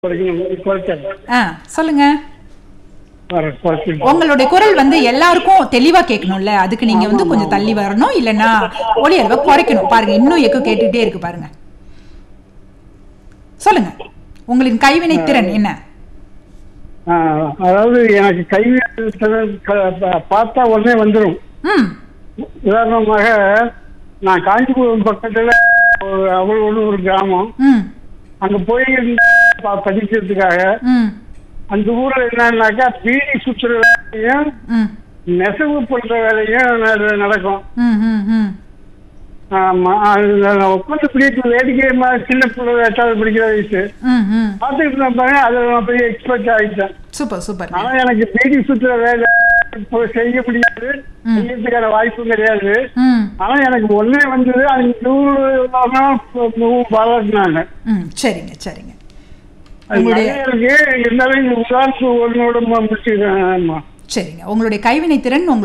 குறைக்கணும் குறைச்சேன் ஆ சொல்லுங்க வரேன் குறைச்சிருக்கேன் உங்களுடைய குரல் வந்து எல்லாருக்கும் தெளிவா கேட்கணும்ல அதுக்கு நீங்க வந்து கொஞ்சம் தள்ளி வரணும் இல்லைன்னா ஒலி அளவை குறைக்கணும் பாருங்க இன்னும் எக்கோ கேட்டுக்கிட்டே இருக்கு பாருங்க சொல்லுங்க உங்களின் கைவினை திறன் என்ன ஆ, அதாவது எனக்கு கைவி பார்த்தா உடனே வந்துடும் ம் உதாரணமாக நான் காஞ்சிபுரம் பக்கத்துல ஒரு அவளோடு ஒரு கிராமம் ம் அங்க போய் ப- படிக்கிறதுக்காக ம் அந்த ஊர்ல என்னன்னாக்கா பீடி சுற்றுற வேலையும் ம் நெசவு பண்ற வேலையும் நட- நடக்கும் ம் ம் ம் ஆமா அது நான் உட்காந்து பிடிக்க வேடிக்கை மாதிரி சின்ன பிள்ளை எட்டாவது படிக்கிற வயசு ம் ம் பார்த்துக்கிட்டு இருந்தேன் பாருங்க அதில் நான் பெரிய எக்ஸ்பர்ட் ஆகிட்டேன் சூப்பர் சூப்பர் ஆனா எனக்கு பீடி சுற்றுற வேலை இப்போ செய்ய முடியாது செய்யறதுக்கான வாய்ப்பும் கிடையாது ம் ஆனா எனக்கு ஒண்ணே வந்தது அது நூறு பாராட்டினாங்க ம் சரிங்க சரிங்க அது உங்களுடைய நிறைய இருக்கு இருந்தாலும் இந்த உதாரணத்துக்கு ஒன்னோட முடிச்சுக்கிறேன் ஆமா சரிங்க உங்களுடைய கைவினை திறன் உங்களுடைய